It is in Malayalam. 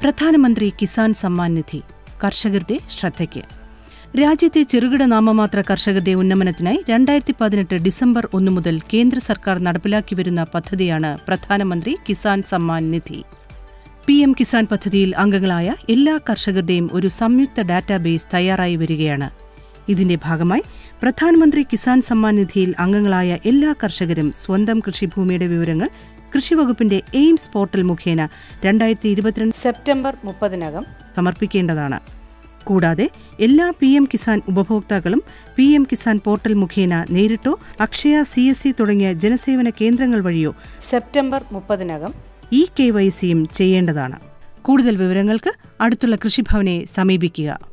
പ്രധാനമന്ത്രി കിസാൻ സമ്മാൻ നിധി കർഷകരുടെ ശ്രദ്ധയ്ക്ക് രാജ്യത്തെ ചെറുകിട നാമമാത്ര കർഷകരുടെ ഉന്നമനത്തിനായി രണ്ടായിരത്തി പതിനെട്ട് ഡിസംബർ ഒന്നു മുതൽ കേന്ദ്ര സർക്കാർ നടപ്പിലാക്കി വരുന്ന പദ്ധതിയാണ് പ്രധാനമന്ത്രി കിസാൻ സമ്മാൻ നിധി പി എം കിസാൻ പദ്ധതിയിൽ അംഗങ്ങളായ എല്ലാ കർഷകരുടെയും ഒരു സംയുക്ത ഡാറ്റാബേസ് തയ്യാറായി വരികയാണ് ഇതിന്റെ ഭാഗമായി പ്രധാനമന്ത്രി കിസാൻ സമ്മാൻ നിധിയിൽ അംഗങ്ങളായ എല്ലാ കർഷകരും സ്വന്തം കൃഷിഭൂമിയുടെ വിവരങ്ങൾ കൃഷിവകുപ്പിന്റെ എയിംസ് പോർട്ടൽ മുഖേന രണ്ടായിരത്തി ഇരുപത്തിരണ്ട് സെപ്റ്റംബർ മുപ്പതിനകം സമർപ്പിക്കേണ്ടതാണ് കൂടാതെ എല്ലാ പി എം കിസാൻ ഉപഭോക്താക്കളും പി എം കിസാൻ പോർട്ടൽ മുഖേന നേരിട്ടോ അക്ഷയ സി എസ് സി തുടങ്ങിയ ജനസേവന കേന്ദ്രങ്ങൾ വഴിയോ സെപ്റ്റംബർ മുപ്പതിനകം ഇ കെ വൈ സിയും ചെയ്യേണ്ടതാണ് കൂടുതൽ വിവരങ്ങൾക്ക് അടുത്തുള്ള കൃഷിഭവനെ സമീപിക്കുക